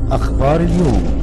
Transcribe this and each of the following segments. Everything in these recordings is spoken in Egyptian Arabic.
أخبار اليوم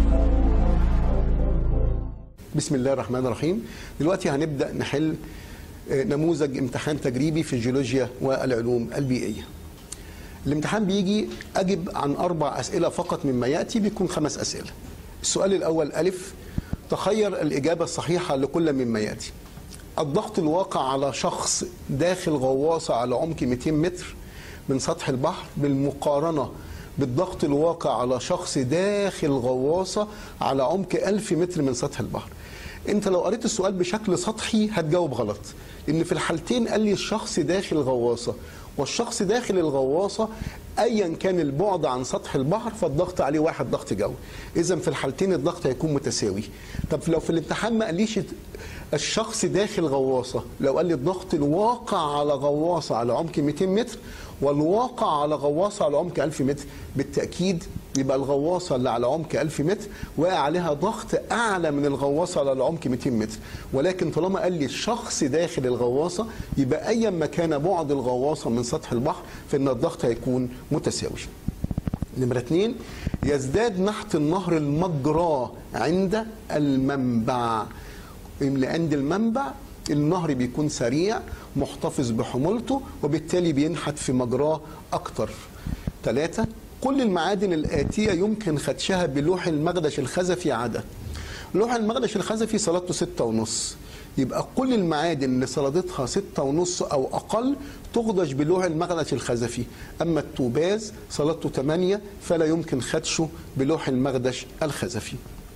بسم الله الرحمن الرحيم دلوقتي هنبدأ نحل آه، نموذج امتحان تجريبي في الجيولوجيا والعلوم البيئية الامتحان بيجي أجب عن أربع أسئلة فقط مما يأتي بيكون خمس أسئلة السؤال الأول ألف تخير الإجابة الصحيحة لكل مما يأتي الضغط الواقع على شخص داخل غواصة على عمق 200 متر من سطح البحر بالمقارنة بالضغط الواقع على شخص داخل غواصة على عمق 1000 متر من سطح البحر انت لو قريت السؤال بشكل سطحي هتجاوب غلط لان في الحالتين قال لي الشخص داخل غواصة والشخص داخل الغواصة ايا كان البعد عن سطح البحر فالضغط عليه واحد ضغط جوي اذا في الحالتين الضغط هيكون متساوي طب لو في الامتحان ما قاليش الشخص داخل غواصة لو قال لي الضغط الواقع على غواصة على عمق 200 متر والواقع على غواصة على عمق 1000 متر بالتأكيد يبقى الغواصة اللي على عمق 1000 متر واقع عليها ضغط أعلى من الغواصة على عمق 200 متر ولكن طالما قال لي الشخص داخل الغواصة يبقى أيا ما كان بعد الغواصة من سطح البحر فإن الضغط هيكون متساوي نمرة اتنين يزداد نحت النهر المجرى عند المنبع اللي عند المنبع النهر بيكون سريع محتفظ بحمولته وبالتالي بينحت في مجراه أكتر ثلاثة كل المعادن الآتية يمكن خدشها بلوح المغدش الخزفي عدا لوح المغدش الخزفي صلادته ستة ونص يبقى كل المعادن اللي صلادتها ستة ونص أو أقل تخدش بلوح المغناطيس الخزفي أما التوباز صلادته 8 فلا يمكن خدشه بلوح المغدش الخزفي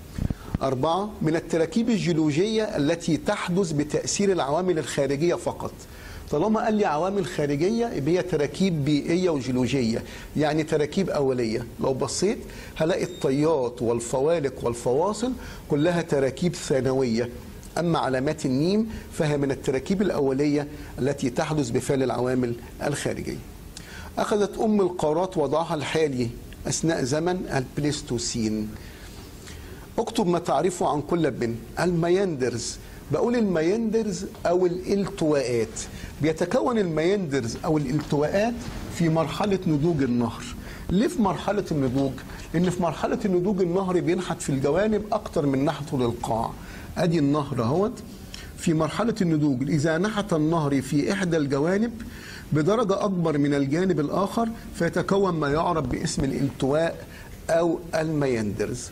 أربعة من التراكيب الجيولوجية التي تحدث بتأثير العوامل الخارجية فقط طالما قال لي عوامل خارجية يبقى هي تراكيب بيئية وجيولوجية يعني تراكيب أولية لو بصيت هلاقي الطيات والفوالق والفواصل كلها تراكيب ثانوية أما علامات النيم فهي من التراكيب الأولية التي تحدث بفعل العوامل الخارجية أخذت أم القارات وضعها الحالي أثناء زمن البليستوسين اكتب ما تعرفه عن كل بن المياندرز بقول المياندرز او الالتواءات بيتكون المياندرز او الالتواءات في مرحله نضوج النهر ليه في مرحله النضوج لان في مرحله النضوج النهر بينحت في الجوانب اكتر من نحته للقاع ادي النهر اهوت في مرحله النضوج اذا نحت النهر في احدى الجوانب بدرجه اكبر من الجانب الاخر فيتكون ما يعرف باسم الالتواء او المياندرز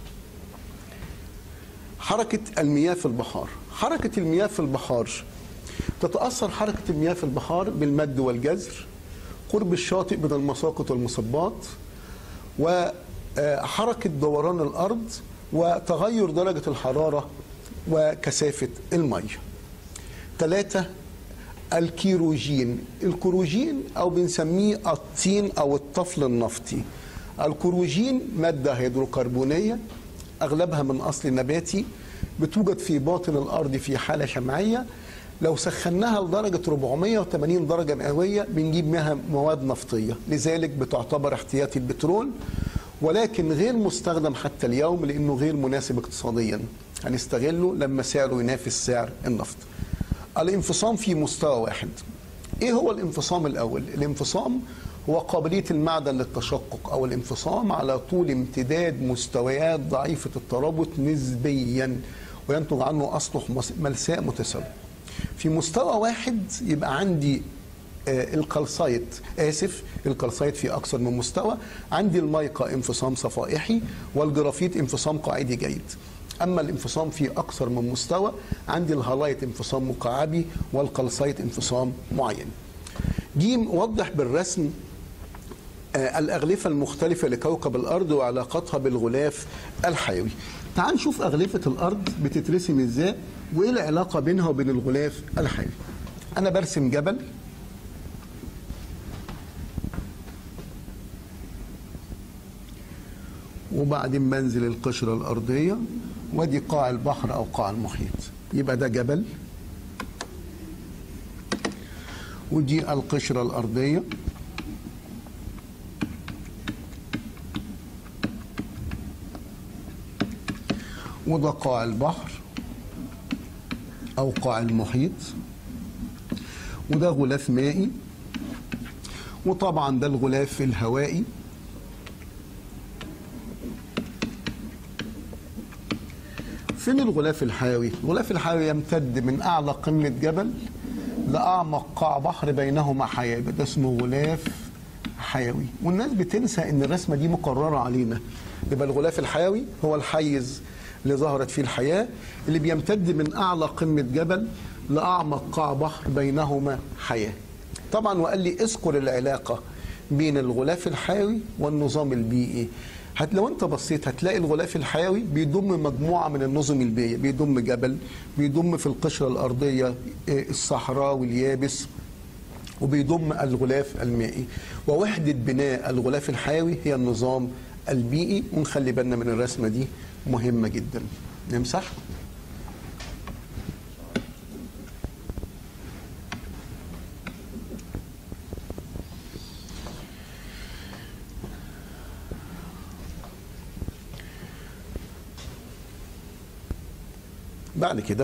حركة المياه في البحار حركة المياه في البحار تتأثر حركة المياه في البحار بالمد والجزر قرب الشاطئ من المساقط والمصبات وحركة دوران الأرض وتغير درجة الحرارة وكثافة المية ثلاثة الكيروجين الكروجين أو بنسميه الطين أو الطفل النفطي الكروجين مادة هيدروكربونية اغلبها من اصل نباتي بتوجد في باطن الارض في حاله شمعيه لو سخناها لدرجه 480 درجه مئويه بنجيب منها مواد نفطيه لذلك بتعتبر احتياطي البترول ولكن غير مستخدم حتى اليوم لانه غير مناسب اقتصاديا هنستغله لما سعره ينافس سعر النفط الانفصام في مستوى واحد ايه هو الانفصام الاول الانفصام هو قابلية المعدن للتشقق أو الانفصام على طول امتداد مستويات ضعيفة الترابط نسبيا وينتج عنه أسطح ملساء متساوي في مستوى واحد يبقى عندي آه الكالسايت آسف الكالسايت في أكثر من مستوى عندي المايكا انفصام صفائحي والجرافيت انفصام قاعدي جيد أما الانفصام في أكثر من مستوى عندي الهالايت انفصام مكعبي والكالسايت انفصام معين جيم وضح بالرسم الأغلفة المختلفة لكوكب الأرض وعلاقتها بالغلاف الحيوي تعال نشوف أغلفة الأرض بتترسم إزاي وإيه العلاقة بينها وبين الغلاف الحيوي أنا برسم جبل وبعدين بنزل القشرة الأرضية ودي قاع البحر أو قاع المحيط يبقى ده جبل ودي القشرة الأرضية وده قاع البحر أو قاع المحيط وده غلاف مائي وطبعا ده الغلاف الهوائي فين الغلاف الحيوي الغلاف الحيوي يمتد من اعلى قمه جبل لاعمق قاع بحر بينهما حياه يبقى ده اسمه غلاف حيوي والناس بتنسى ان الرسمه دي مقرره علينا يبقى الغلاف الحيوي هو الحيز اللي ظهرت فيه الحياه اللي بيمتد من اعلى قمه جبل لاعمق قاع بحر بينهما حياه طبعا وقال لي اذكر العلاقه بين الغلاف الحيوي والنظام البيئي هت لو انت بصيت هتلاقي الغلاف الحيوي بيضم مجموعه من النظم البيئيه بيضم جبل بيضم في القشره الارضيه الصحراء واليابس وبيضم الغلاف المائي ووحده بناء الغلاف الحيوي هي النظام البيئي ونخلي بالنا من الرسمه دي مهمه جدا نمسح بعد كده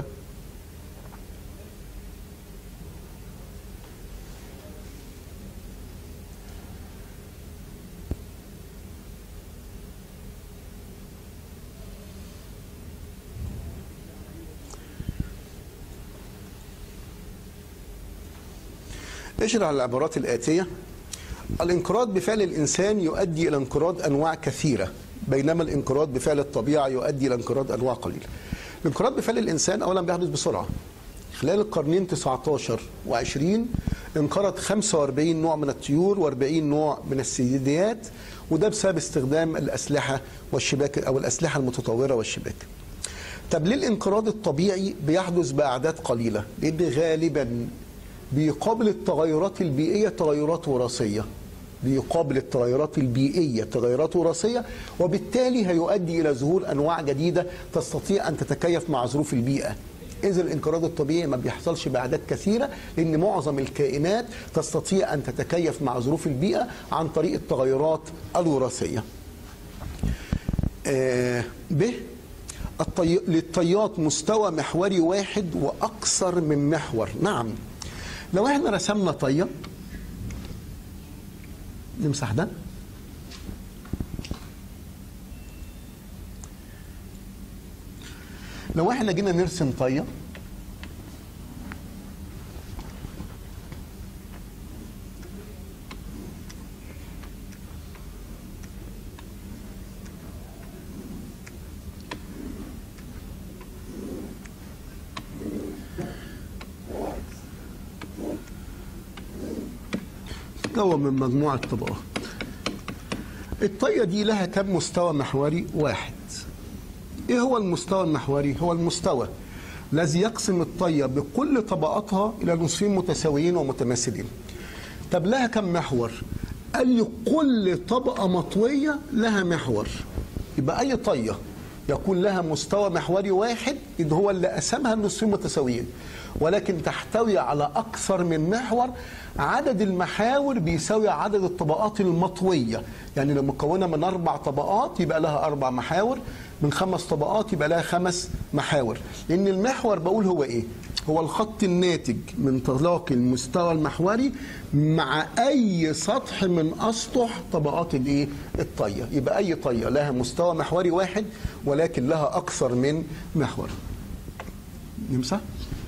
اشرح العبارات الآتية الانقراض بفعل الإنسان يؤدي إلى انقراض أنواع كثيرة بينما الانقراض بفعل الطبيعة يؤدي إلى انقراض أنواع قليلة الانقراض بفعل الإنسان أولا بيحدث بسرعة خلال القرنين 19 و20 انقرض 45 نوع من الطيور و40 نوع من الثدييات وده بسبب استخدام الأسلحة والشباك أو الأسلحة المتطورة والشباك طب ليه الانقراض الطبيعي بيحدث بأعداد قليلة؟ لأن غالبا بيقابل التغيرات البيئية تغيرات وراثية بيقابل التغيرات البيئية تغيرات وراثية وبالتالي هيؤدي إلى ظهور أنواع جديدة تستطيع أن تتكيف مع ظروف البيئة إذا الانقراض الطبيعي ما بيحصلش بأعداد كثيرة لأن معظم الكائنات تستطيع أن تتكيف مع ظروف البيئة عن طريق التغيرات الوراثية آه ب الطي... للطيات مستوى محوري واحد وأكثر من محور نعم لو احنا رسمنا طيه نمسح ده لو احنا جينا نرسم طيه تتكون من مجموعة طبقات الطية دي لها كم مستوى محوري واحد ايه هو المستوى المحوري هو المستوى الذي يقسم الطية بكل طبقاتها إلى نصفين متساويين ومتماثلين طب لها كم محور قال لي كل طبقة مطوية لها محور يبقى أي طية يكون لها مستوى محوري واحد إذ هو اللي قسمها النصفين متساويين ولكن تحتوي على أكثر من محور عدد المحاور بيساوي عدد الطبقات المطوية يعني لو مكونة من أربع طبقات يبقى لها أربع محاور من خمس طبقات يبقى لها خمس محاور لأن المحور بقول هو إيه هو الخط الناتج من تلاقي المستوى المحوري مع أي سطح من أسطح طبقات الإيه الطية يبقى أي طية لها مستوى محوري واحد ولكن لها أكثر من محور نمسح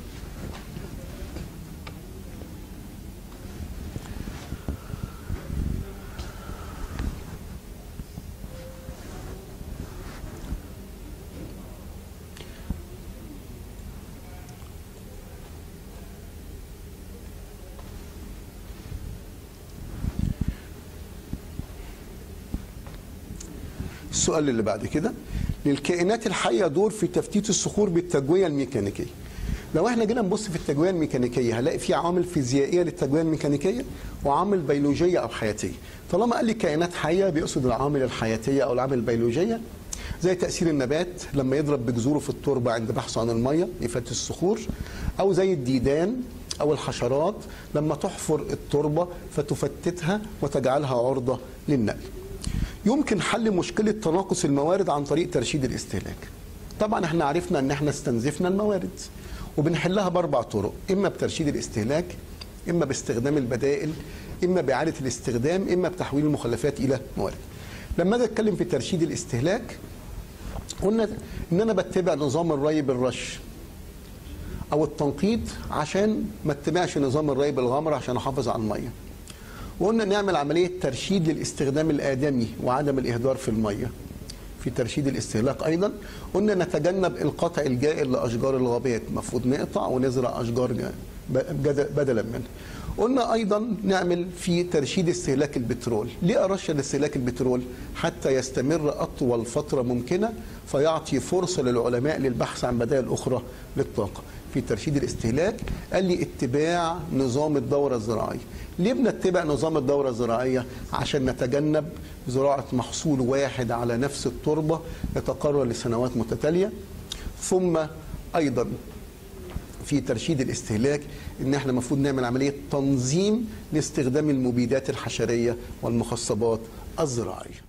السؤال اللي بعد كده للكائنات الحيه دور في تفتيت الصخور بالتجويه الميكانيكيه لو احنا جينا نبص في التجويه الميكانيكيه هنلاقي في عوامل فيزيائيه للتجويه الميكانيكيه وعوامل بيولوجيه او حياتيه طالما قال لي كائنات حيه بيقصد العوامل الحياتيه او العوامل البيولوجيه زي تاثير النبات لما يضرب بجذوره في التربه عند بحثه عن الميه يفتت الصخور او زي الديدان او الحشرات لما تحفر التربه فتفتتها وتجعلها عرضه للنقل يمكن حل مشكلة تناقص الموارد عن طريق ترشيد الاستهلاك طبعا احنا عرفنا ان احنا استنزفنا الموارد وبنحلها باربع طرق اما بترشيد الاستهلاك اما باستخدام البدائل اما باعاده الاستخدام اما بتحويل المخلفات الى موارد لما اجي اتكلم في ترشيد الاستهلاك قلنا ان انا بتبع نظام الري بالرش او التنقيط عشان ما اتبعش نظام الري بالغمر عشان احافظ على الميه وقلنا نعمل عمليه ترشيد للاستخدام الادمي وعدم الاهدار في الميه في ترشيد الاستهلاك ايضا قلنا نتجنب القطع الجائر لاشجار الغابات المفروض نقطع ونزرع اشجار جا- ب- بدلا منها قلنا ايضا نعمل في ترشيد استهلاك البترول ليه ارشد استهلاك البترول حتى يستمر اطول فتره ممكنه فيعطي فرصه للعلماء للبحث عن بدائل اخرى للطاقه في ترشيد الاستهلاك قال لي اتباع نظام الدوره الزراعيه ليه بنتبع نظام الدوره الزراعيه عشان نتجنب زراعه محصول واحد على نفس التربه يتكرر لسنوات متتاليه ثم ايضا في ترشيد الاستهلاك ان احنا المفروض نعمل عمليه تنظيم لاستخدام المبيدات الحشريه والمخصبات الزراعيه